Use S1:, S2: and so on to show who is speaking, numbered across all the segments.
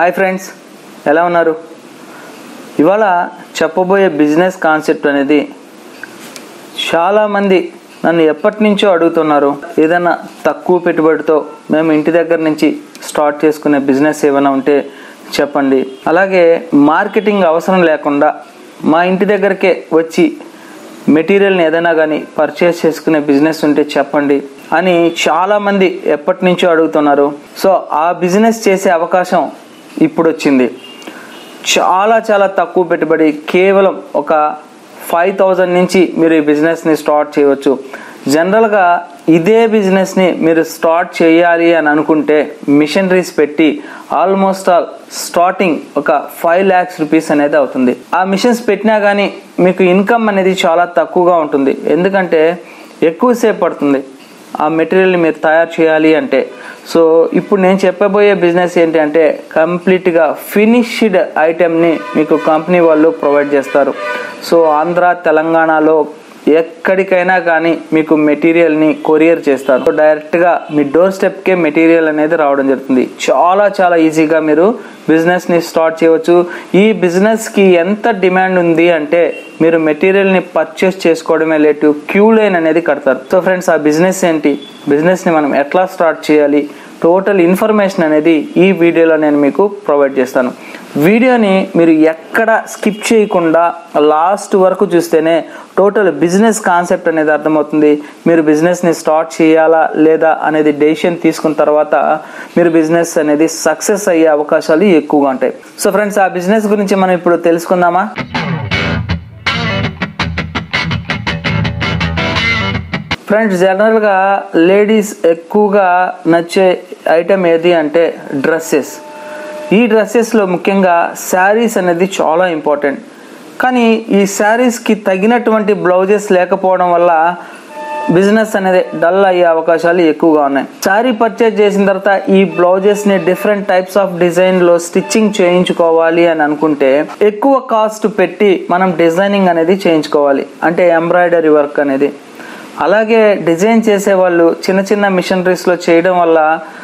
S1: Hi friends ఎలా ఉన్నారు ఇవాళ చెప్పబోయే బిజినెస్ కాన్సెప్ట్ అనేది చాలామంది నన్ను ఎప్పటి నుంచో అడుగుతున్నారు ఏదైనా తక్కువ పెట్టుబడితో మేము ఇంటి దగ్గర నుంచి స్టార్ట్ చేసుకునే బిజినెస్ ఏమైనా ఉంటే చెప్పండి అలాగే మార్కెటింగ్ అవసరం లేకుండా మా ఇంటి దగ్గరకే వచ్చి మెటీరియల్ని ఏదైనా కానీ పర్చేస్ చేసుకునే బిజినెస్ ఉంటే చెప్పండి అని చాలామంది ఎప్పటి నుంచో అడుగుతున్నారు సో ఆ బిజినెస్ చేసే అవకాశం ఇప్పుడు వచ్చింది చాలా చాలా తక్కువ పెట్టుబడి కేవలం ఒక ఫైవ్ థౌజండ్ నుంచి మీరు ఈ బిజినెస్ని స్టార్ట్ చేయవచ్చు జనరల్గా ఇదే బిజినెస్ని మీరు స్టార్ట్ చేయాలి అని అనుకుంటే మిషనరీస్ పెట్టి ఆల్మోస్ట్ ఆల్ స్టార్టింగ్ ఒక ఫైవ్ ల్యాక్స్ రూపీస్ అనేది అవుతుంది ఆ మిషన్స్ పెట్టినా కానీ మీకు ఇన్కమ్ అనేది చాలా తక్కువగా ఉంటుంది ఎందుకంటే ఎక్కువసేపు పడుతుంది ఆ మెటీరియల్ని మీరు తయారు చేయాలి అంటే సో ఇప్పుడు నేను చెప్పబోయే బిజినెస్ ఏంటి అంటే కంప్లీట్గా ఫినిష్డ్ ఐటెంని మీకు కంపెనీ వాళ్ళు ప్రొవైడ్ చేస్తారు సో ఆంధ్ర తెలంగాణలో ఎక్కడికైనా కానీ మీకు మెటీరియల్ని కొరియర్ చేస్తారు సో డైరెక్ట్గా మీ డోర్ స్టెప్కే మెటీరియల్ అనేది రావడం జరుగుతుంది చాలా చాలా ఈజీగా మీరు బిజినెస్ని స్టార్ట్ చేయవచ్చు ఈ బిజినెస్కి ఎంత డిమాండ్ ఉంది అంటే మీరు మెటీరియల్ని పర్చేస్ చేసుకోవడమే లేటు క్యూ లైన్ అనేది కడతారు సో ఫ్రెండ్స్ ఆ బిజినెస్ ఏంటి బిజినెస్ని మనం ఎట్లా స్టార్ట్ చేయాలి టోటల్ ఇన్ఫర్మేషన్ అనేది ఈ వీడియోలో నేను మీకు ప్రొవైడ్ చేస్తాను వీడియోని మీరు ఎక్కడ స్కిప్ చేయకుండా లాస్ట్ వరకు చూస్తేనే టోటల్ బిజినెస్ కాన్సెప్ట్ అనేది అర్థమవుతుంది మీరు బిజినెస్ని స్టార్ట్ చేయాలా లేదా అనేది డెసిషన్ తీసుకున్న తర్వాత మీరు బిజినెస్ అనేది సక్సెస్ అయ్యే అవకాశాలు ఎక్కువగా ఉంటాయి సో ఫ్రెండ్స్ ఆ బిజినెస్ గురించి మనం ఇప్పుడు తెలుసుకుందామా ఫ్రెండ్స్ జనరల్గా లేడీస్ ఎక్కువగా నచ్చే ఐటెం ఏది అంటే డ్రెస్సెస్ ఈ డ్రెస్సెస్లో ముఖ్యంగా శారీస్ అనేది చాలా ఇంపార్టెంట్ కానీ ఈ శారీస్కి తగినటువంటి బ్లౌజెస్ లేకపోవడం వల్ల బిజినెస్ అనేది డల్ అయ్యే అవకాశాలు ఎక్కువగా ఉన్నాయి శారీ పర్చేజ్ చేసిన తర్వాత ఈ బ్లౌజెస్ని డిఫరెంట్ టైప్స్ ఆఫ్ డిజైన్లో స్టిచ్చింగ్ చేయించుకోవాలి అని అనుకుంటే ఎక్కువ కాస్ట్ పెట్టి మనం డిజైనింగ్ అనేది చేయించుకోవాలి అంటే ఎంబ్రాయిడరీ వర్క్ అనేది అలాగే డిజైన్ చేసే వాళ్ళు చిన్న చిన్న మిషనరీస్లో చేయడం వల్ల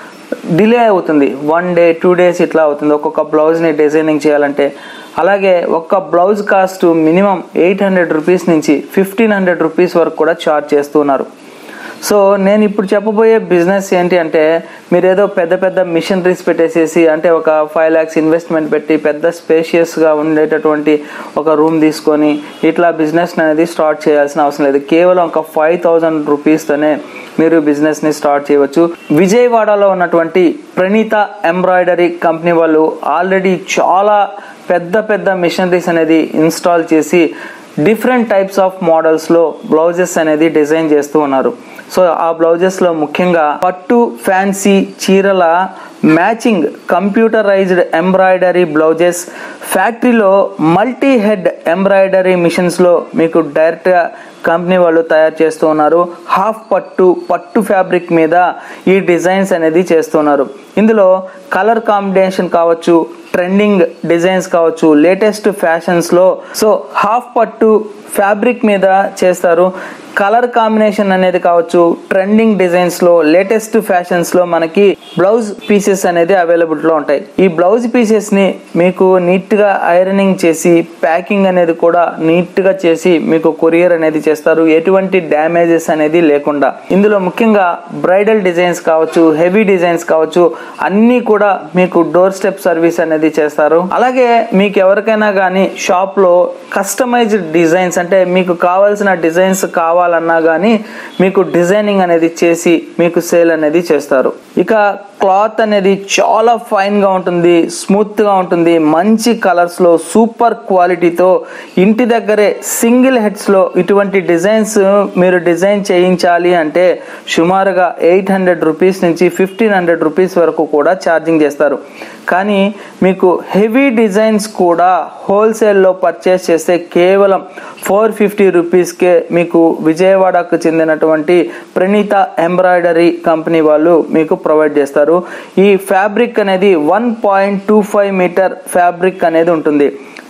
S1: డిలే అవుతుంది వన్ డే టూ డేస్ ఇట్లా అవుతుంది ఒక్కొక్క బ్లౌజ్ని డిజైనింగ్ చేయాలంటే అలాగే ఒక్క blouse cost minimum eight hundred rupees నుంచి ఫిఫ్టీన్ హండ్రెడ్ రూపీస్ వరకు కూడా ఛార్జ్ చేస్తున్నారు సో నేను ఇప్పుడు చెప్పబోయే బిజినెస్ ఏంటి అంటే మీరు ఏదో పెద్ద పెద్ద మిషనరీస్ పెట్టేసేసి అంటే ఒక ఫైవ్ ల్యాక్స్ ఇన్వెస్ట్మెంట్ పెట్టి పెద్ద స్పేషియస్గా ఉండేటటువంటి ఒక రూమ్ తీసుకొని ఇట్లా బిజినెస్ అనేది స్టార్ట్ చేయాల్సిన అవసరం లేదు కేవలం ఒక ఫైవ్ థౌజండ్ రూపీస్తోనే మీరు బిజినెస్ని స్టార్ట్ చేయవచ్చు విజయవాడలో ఉన్నటువంటి ప్రణీత ఎంబ్రాయిడరీ కంపెనీ వాళ్ళు ఆల్రెడీ చాలా పెద్ద పెద్ద మిషనరీస్ అనేది ఇన్స్టాల్ చేసి డిఫరెంట్ టైప్స్ ఆఫ్ మోడల్స్లో బ్లౌజెస్ అనేది డిజైన్ చేస్తూ ఉన్నారు సో ఆ బ్లౌజెస్లో ముఖ్యంగా పట్టు ఫ్యాన్సీ చీరల మ్యాచింగ్ కంప్యూటరైజ్డ్ ఎంబ్రాయిడరీ బ్లౌజెస్ ఫ్యాక్టరీలో మల్టీ హెడ్ ఎంబ్రాయిడరీ మిషన్స్లో మీకు డైరెక్ట్గా కంపెనీ వాళ్ళు తయారు చేస్తూ ఉన్నారు హాఫ్ పట్టు పట్టు ఫ్యాబ్రిక్ మీద ఈ డిజైన్స్ అనేది చేస్తున్నారు ఇందులో కలర్ కాంబినేషన్ కావచ్చు ట్రెండింగ్ డిజైన్స్ కావచ్చు లేటెస్ట్ ఫ్యాషన్స్లో సో హాఫ్ పట్టు ఫ్యాబ్రిక్ మీద చేస్తారు కలర్ కాంబినేషన్ అనేది కావచ్చు ట్రెండింగ్ డిజైన్స్లో లేటెస్ట్ ఫ్యాషన్స్లో మనకి బ్లౌజ్ పీసెస్ అనేది అవైలబుల్లో ఉంటాయి ఈ బ్లౌజ్ పీసెస్ని మీకు నీట్గా ఐరనింగ్ చేసి ప్యాకింగ్ అనేది కూడా నీట్గా చేసి మీకు కొరియర్ అనేది చేస్తారు ఎటువంటి డ్యామేజెస్ అనేది లేకుండా ఇందులో ముఖ్యంగా బ్రైడల్ డిజైన్స్ కావచ్చు హెవీ డిజైన్స్ కావచ్చు అన్నీ కూడా మీకు డోర్ స్టెప్ సర్వీస్ అనేది చేస్తారు అలాగే మీకు ఎవరికైనా కానీ షాప్లో కస్టమైజ్డ్ డిజైన్స్ అంటే మీకు కావాల్సిన డిజైన్స్ కావాలన్నా కానీ మీకు డిజైనింగ్ అనేది చేసి మీకు సేల్ అనేది చేస్తారు ఇక క్లాత్ అనేది చాలా ఫైన్గా ఉంటుంది స్మూత్గా ఉంటుంది మంచి కలర్స్లో సూపర్ క్వాలిటీతో ఇంటి దగ్గరే సింగిల్ హెడ్స్లో ఇటువంటి డిజైన్స్ మీరు డిజైన్ చేయించాలి అంటే సుమారుగా ఎయిట్ హండ్రెడ్ రూపీస్ నుంచి ఫిఫ్టీన్ హండ్రెడ్ రూపీస్ వరకు కూడా ఛార్జింగ్ చేస్తారు కానీ మీకు హెవీ డిజైన్స్ కూడా హోల్సేల్లో పర్చేస్ చేస్తే కేవలం ఫోర్ ఫిఫ్టీ రూపీస్కే మీకు విజయవాడకు చెందినటువంటి ప్రణీత ఎంబ్రాయిడరీ కంపెనీ వాళ్ళు మీకు ప్రొవైడ్ చేస్తారు ఈ ఫ్యాబ్రిక్ అనేది one point two five metre fabric అనేది ఉంటుంది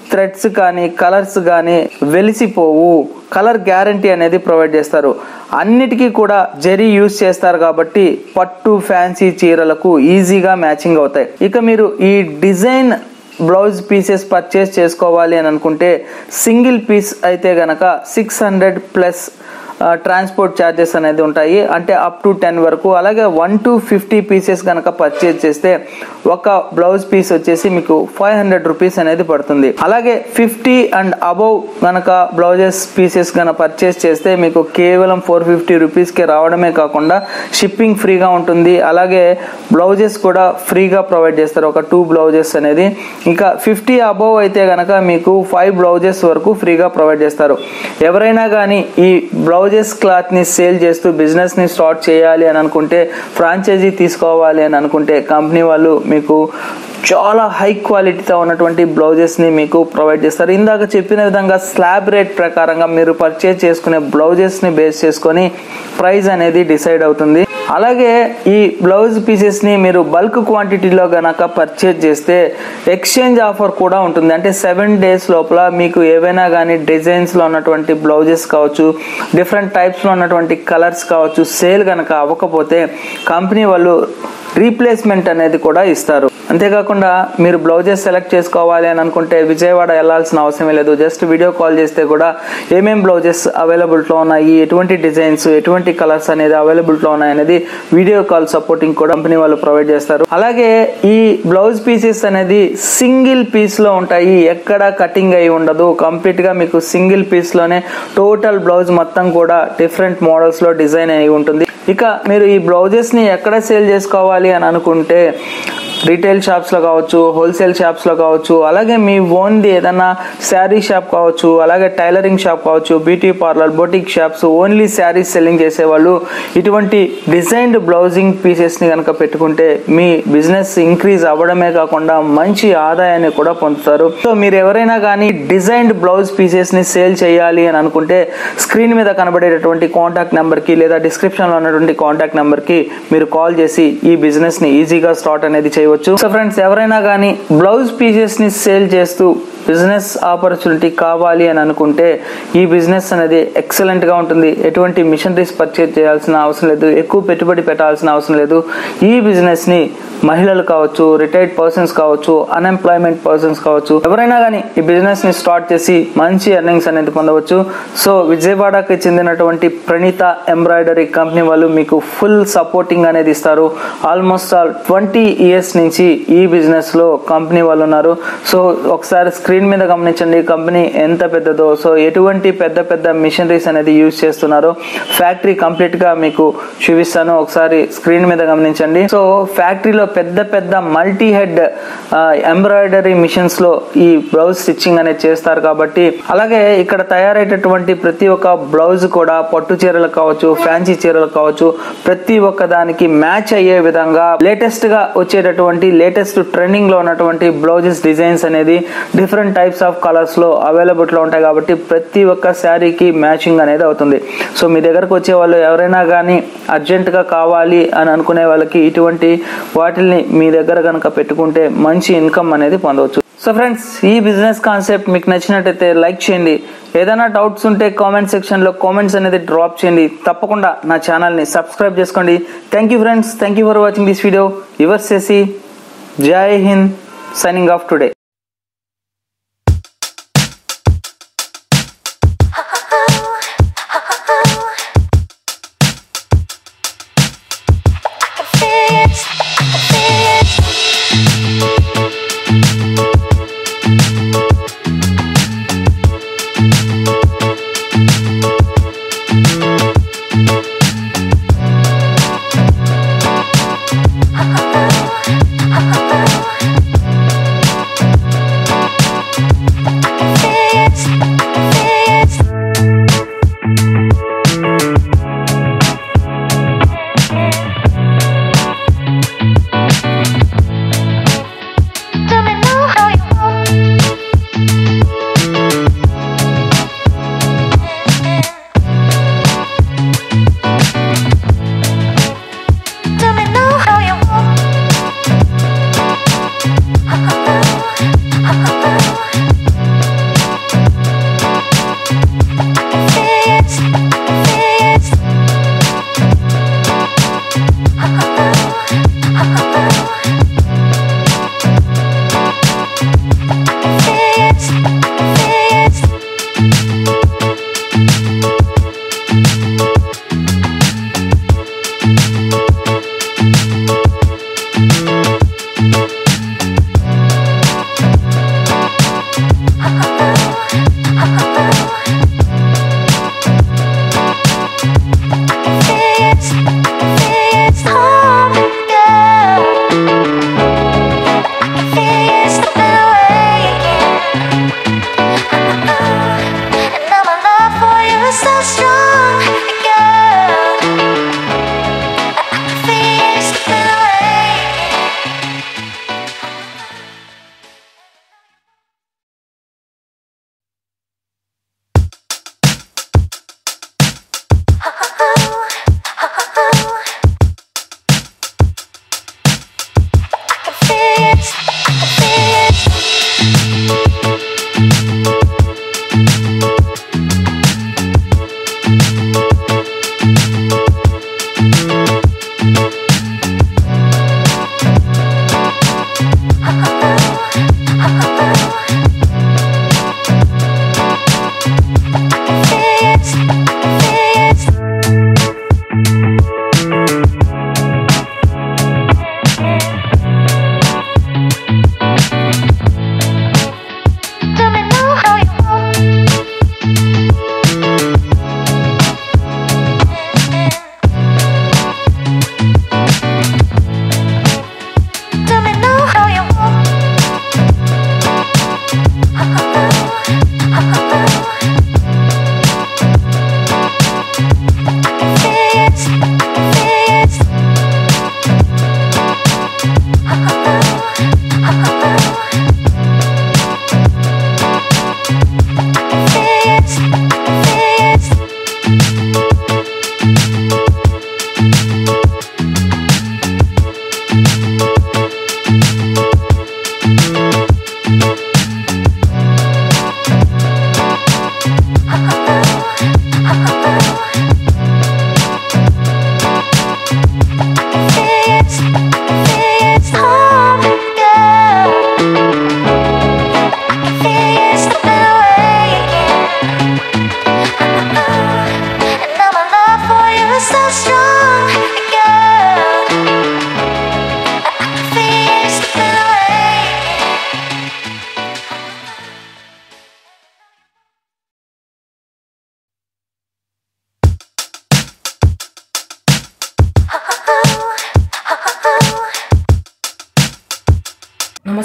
S1: థ్రెడ్స్ కానీ కలర్స్ కానీ వెలిసిపోవు కలర్ గ్యారంటీ అనేది ప్రొవైడ్ చేస్తారు అన్నిటికీ కూడా జరీ యూస్ చేస్తారు కాబట్టి పట్టు ఫ్యాన్సీ చీరలకు ఈజీగా మ్యాచింగ్ అవుతాయి ఇక మీరు ఈ డిజైన్ బ్లౌజ్ పీసెస్ పర్చేస్ చేసుకోవాలి అని అనుకుంటే సింగిల్ పీస్ అయితే గనక six hundred plus transport charges అనేది ఉంటాయి అంటే అప్ టు టెన్ వరకు అలాగే వన్ టు ఫిఫ్టీ పీసెస్ కనుక పర్చేజ్ చేస్తే ఒక బ్లౌజ్ పీస్ వచ్చేసి మీకు ఫైవ్ హండ్రెడ్ రూపీస్ అనేది పడుతుంది అలాగే ఫిఫ్టీ అండ్ అబౌవ్ కనుక బ్లౌజెస్ పీసెస్ కనుక పర్చేస్ చేస్తే మీకు కేవలం ఫోర్ ఫిఫ్టీ రూపీస్కి రావడమే కాకుండా షిప్పింగ్ ఫ్రీగా ఉంటుంది అలాగే బ్లౌజెస్ కూడా ఫ్రీగా ప్రొవైడ్ చేస్తారు ఒక టూ బ్లౌజెస్ అనేది ఇంకా ఫిఫ్టీ అబౌవ్ అయితే కనుక మీకు ఫైవ్ బ్లౌజెస్ వరకు ఫ్రీగా ప్రొవైడ్ చేస్తారు ఎవరైనా కానీ ఈ బ్లౌజెస్ క్లాత్ని సేల్ చేస్తూ బిజినెస్ని స్టార్ట్ చేయాలి అని అనుకుంటే ఫ్రాంచైజీ తీసుకోవాలి అని అనుకుంటే కంపెనీ వాళ్ళు మీకు చాలా హై క్వాలిటీతో ఉన్నటువంటి బ్లౌజెస్ని మీకు ప్రొవైడ్ చేస్తారు ఇందాక చెప్పిన విధంగా స్లాబ్ రేట్ ప్రకారంగా మీరు పర్చేజ్ చేసుకునే బ్లౌజెస్ని బేస్ చేసుకొని ప్రైస్ అనేది డిసైడ్ అవుతుంది అలాగే ఈ బ్లౌజ్ పీసెస్ని మీరు బల్క్ క్వాంటిటీలో గనక పర్చేజ్ చేస్తే ఎక్స్చేంజ్ ఆఫర్ కూడా ఉంటుంది అంటే సెవెన్ డేస్ లోపల మీకు ఏవైనా కానీ డిజైన్స్లో ఉన్నటువంటి బ్లౌజెస్ కావచ్చు డిఫరెంట్ టైప్స్లో ఉన్నటువంటి కలర్స్ కావచ్చు సేల్ కనుక అవ్వకపోతే కంపెనీ వాళ్ళు రీప్లేస్మెంట్ అనేది కూడా ఇస్తారు అంతేకాకుండా మీరు బ్లౌజెస్ సెలెక్ట్ చేసుకోవాలి అని అనుకుంటే విజయవాడ వెళ్ళాల్సిన అవసరం లేదు జస్ట్ వీడియో కాల్ చేస్తే కూడా ఏమేం బ్లౌజెస్ అవైలబిలిటీలో ఉన్నాయి ఎటువంటి డిజైన్స్ ఎటువంటి కలర్స్ అనేది అవైలబిలిటీలో ఉన్నాయి అనేది వీడియో కాల్ సపోర్టింగ్ కూడా కంపెనీ వాళ్ళు ప్రొవైడ్ చేస్తారు అలాగే ఈ బ్లౌజ్ పీసెస్ అనేది సింగిల్ పీస్ లో ఉంటాయి ఎక్కడ కటింగ్ అయి ఉండదు కంప్లీట్ గా మీకు సింగిల్ పీస్ లోనే టోటల్ బ్లౌజ్ మొత్తం కూడా డిఫరెంట్ మోడల్స్ లో డిజైన్ అయి ఉంటుంది ఇక మీరు ఈ బ్లౌజెస్ ని ఎక్కడ సేల్ చేసుకోవాలి అని అనుకుంటే రీటైల్ షాప్స్లో కావచ్చు హోల్సేల్ షాప్స్లో కావచ్చు అలాగే మీ ఓన్ది ఏదైనా శారీ షాప్ కావచ్చు అలాగే టైలరింగ్ షాప్ కావచ్చు beauty parlour boutique shops only saris selling చేసేవాళ్ళు ఇటువంటి డిజైన్డ్ బ్లౌజింగ్ పీసెస్ని కనుక పెట్టుకుంటే మీ బిజినెస్ ఇంక్రీజ్ అవ్వడమే కాకుండా మంచి ఆదాయాన్ని కూడా పొందుతారు సో మీరు ఎవరైనా కానీ డిజైన్డ్ బ్లౌజ్ పీసెస్ని సేల్ చేయాలి అని అనుకుంటే స్క్రీన్ మీద కనబడేటటువంటి కాంటాక్ట్ నెంబర్కి లేదా డిస్క్రిప్షన్లో ఉన్నటువంటి కాంటాక్ట్ నెంబర్కి మీరు కాల్ చేసి ఈ బిజినెస్ని ఈజీగా స్టార్ట్ అనేది చేయవచ్చు సో ఫ్రెండ్స్ ఎవరైనా కానీ బ్లౌజ్ పీసెస్ని సేల్ చేస్తూ బిజినెస్ ఆపర్చునిటీ కావాలి అని అనుకుంటే ఈ బిజినెస్ అనేది ఎక్సలెంట్గా ఉంటుంది ఎటువంటి మిషనరీస్ పర్చేజ్ చేయాల్సిన అవసరం లేదు ఎక్కువ పెట్టుబడి పెట్టాల్సిన అవసరం లేదు ఈ బిజినెస్ని మహిళలు కావచ్చు రిటైర్డ్ పర్సన్స్ కావచ్చు అన్ఎంప్లాయ్మెంట్ పర్సన్స్ కావచ్చు ఎవరైనా కానీ ఈ బిజినెస్ ని స్టార్ట్ చేసి మంచి ఎర్నింగ్స్ అనేది పొందవచ్చు సో విజయవాడకి చెందినటువంటి ప్రణీత ఎంబ్రాయిడరీ కంపెనీ వాళ్ళు మీకు ఫుల్ సపోర్టింగ్ అనేది ఇస్తారు ఆల్మోస్ట్ ఆల్ ట్వంటీ ఇయర్స్ నుంచి ఈ బిజినెస్ లో కంపెనీ వాళ్ళు ఉన్నారు సో ఒకసారి స్క్రీన్ మీద గమనించండి కంపెనీ ఎంత పెద్దదో సో ఎటువంటి పెద్ద పెద్ద మిషనరీస్ అనేది యూజ్ చేస్తున్నారో ఫ్యాక్టరీ కంప్లీట్ గా మీకు చూపిస్తాను ఒకసారి స్క్రీన్ మీద గమనించండి సో ఫ్యాక్టరీలో పెద్ద పెద్ద మల్టీ హెడ్ ఎంబ్రాయిడరీ మిషన్స్ లో ఈ బ్లౌజ్ స్టిచ్చింగ్ అనేది చేస్తారు కాబట్టి అలాగే ఇక్కడ తయారయ్యేటటువంటి ప్రతి ఒక్క బ్లౌజ్ కూడా పట్టు చీరలు కావచ్చు ఫ్యాన్సీ చీరలు కావచ్చు ప్రతి ఒక్క దానికి మ్యాచ్ అయ్యే విధంగా లేటెస్ట్ గా వచ్చేటటువంటి లేటెస్ట్ ట్రెండింగ్ లో ఉన్నటువంటి బ్లౌజెస్ డిజైన్స్ అనేది డిఫరెంట్ టైప్స్ ఆఫ్ కలర్స్ లో అవైలబుల్ లో ఉంటాయి కాబట్టి ప్రతి ఒక్క శారీకి మ్యాచింగ్ అనేది అవుతుంది సో మీ దగ్గరకు వచ్చే వాళ్ళు ఎవరైనా కానీ అర్జెంట్ గా కావాలి అని అనుకునే వాళ్ళకి ఇటువంటి వాటిల్ని మీ దగ్గర కనుక పెట్టుకుంటే మంచి ఇన్కమ్ అనేది పొందవచ్చు సో ఫ్రెండ్స్ ఈ బిజినెస్ కాన్సెప్ట్ మీకు నచ్చినట్టయితే లైక్ చేయండి ఏదైనా డౌట్స్ ఉంటే కామెంట్ సెక్షన్లో కామెంట్స్ అనేది డ్రాప్ చేయండి తప్పకుండా నా ఛానల్ని సబ్స్క్రైబ్ చేసుకోండి thank you friends thank you for watching this video your చేసి Jai Hind signing off today
S2: I can feel it. I can feel it.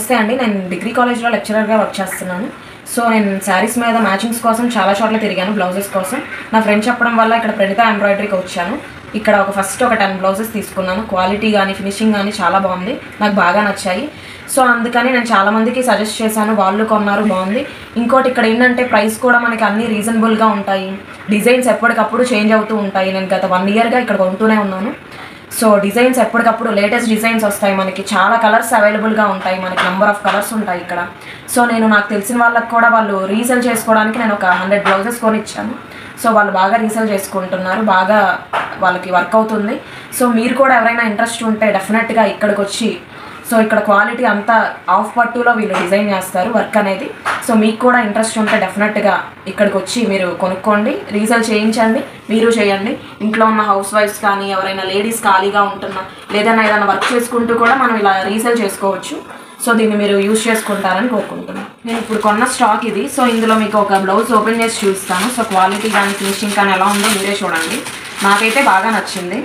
S3: నమస్తే అండి నేను డిగ్రీ కాలేజ్లో లెక్చరర్గా వర్క్ చేస్తున్నాను సో నేను శారీస్ మీద మ్యాచింగ్స్ కోసం చాలా చోట్ల తిరిగాను బ్లౌజెస్ కోసం నా ఫ్రెండ్ చెప్పడం వల్ల ఇక్కడ ప్రణిత ఎంబ్రాయిడరీకి వచ్చాను ఇక్కడ ఒక ఫస్ట్ ఒక టెన్ బ్లౌజెస్ తీసుకున్నాను క్వాలిటీ కానీ ఫినిషింగ్ కానీ చాలా బాగుంది నాకు బాగా నచ్చాయి సో అందుకని నేను చాలా మందికి సజెస్ట్ చేశాను వాళ్ళు కొన్నారు బాగుంది ఇంకోటి ఇక్కడ ఏంటంటే ప్రైస్ కూడా మనకి అన్ని రీజనబుల్గా ఉంటాయి డిజైన్స్ ఎప్పటికప్పుడు చేంజ్ అవుతూ ఉంటాయి నేను గత వన్ ఇయర్గా ఇక్కడ కొంటూనే ఉన్నాను సో డిజైన్స్ ఎప్పటికప్పుడు లేటెస్ట్ డిజైన్స్ వస్తాయి మనకి చాలా కలర్స్ అవైలబుల్గా ఉంటాయి మనకి నెంబర్ ఆఫ్ కలర్స్ ఉంటాయి ఇక్కడ సో నేను నాకు తెలిసిన వాళ్ళకి కూడా వాళ్ళు రీసేల్ చేసుకోవడానికి నేను ఒక హండ్రెడ్ బ్లౌజెస్ కొని ఇచ్చాను సో వాళ్ళు బాగా రీసేల్ చేసుకుంటున్నారు బాగా వాళ్ళకి వర్క్ అవుతుంది సో మీరు కూడా ఎవరైనా ఇంట్రెస్ట్ ఉంటే డెఫినెట్గా ఇక్కడికి వచ్చి సో ఇక్కడ క్వాలిటీ అంతా ఆఫ్ పట్టులో వీళ్ళు డిజైన్ చేస్తారు వర్క్ అనేది సో మీకు కూడా ఇంట్రెస్ట్ ఉంటే డెఫినెట్గా ఇక్కడికి వచ్చి మీరు కొనుక్కోండి రీసేల్ చేయించండి మీరు చేయండి ఇంట్లో ఉన్న హౌస్ వైఫ్స్ కానీ ఎవరైనా లేడీస్ ఖాళీగా ఉంటున్నా లేదన్నా ఏదైనా వర్క్ చేసుకుంటూ కూడా మనం ఇలా రీసేల్ చేసుకోవచ్చు సో దీన్ని మీరు యూజ్ చేసుకుంటారని కోరుకుంటున్నాను నేను ఇప్పుడు కొన్న స్టాక్ ఇది సో ఇందులో మీకు ఒక బ్లౌజ్ ఓపెన్ చేసి చూస్తాను సో క్వాలిటీ కానీ ఫినిషింగ్ కానీ ఎలా ఉందో మీరే చూడండి నాకైతే బాగా నచ్చింది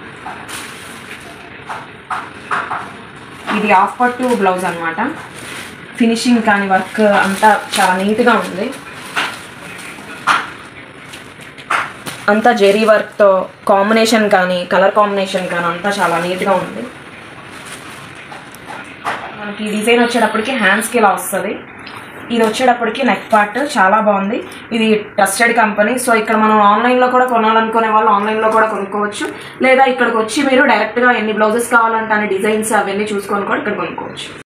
S3: ఇది ఆఫ్ పట్టు బ్లౌజ్ అనమాట ఫినిషింగ్ కానీ వర్క్ అంతా చాలా నీట్గా ఉంది అంతా జెరీ వర్క్తో కాంబినేషన్ కానీ కలర్ కాంబినేషన్ కానీ అంతా చాలా నీట్గా ఉంది మనకి ఈ డిజైన్ వచ్చేటప్పటికి హ్యాండ్స్కి ఇలా వస్తుంది ఇది వచ్చేటప్పటికి నెక్ పార్ట్ చాలా బాగుంది ఇది ట్రస్టెడ్ కంపెనీ సో ఇక్కడ మనం ఆన్లైన్లో కూడా కొనాలనుకునే వాళ్ళు ఆన్లైన్లో కూడా కొనుక్కోవచ్చు లేదా ఇక్కడికి వచ్చి మీరు డైరెక్ట్గా ఎన్ని బ్లౌజెస్ కావాలంటే అన్ని డిజైన్స్ అవన్నీ చూసుకొని కూడా ఇక్కడ కొనుక్కోవచ్చు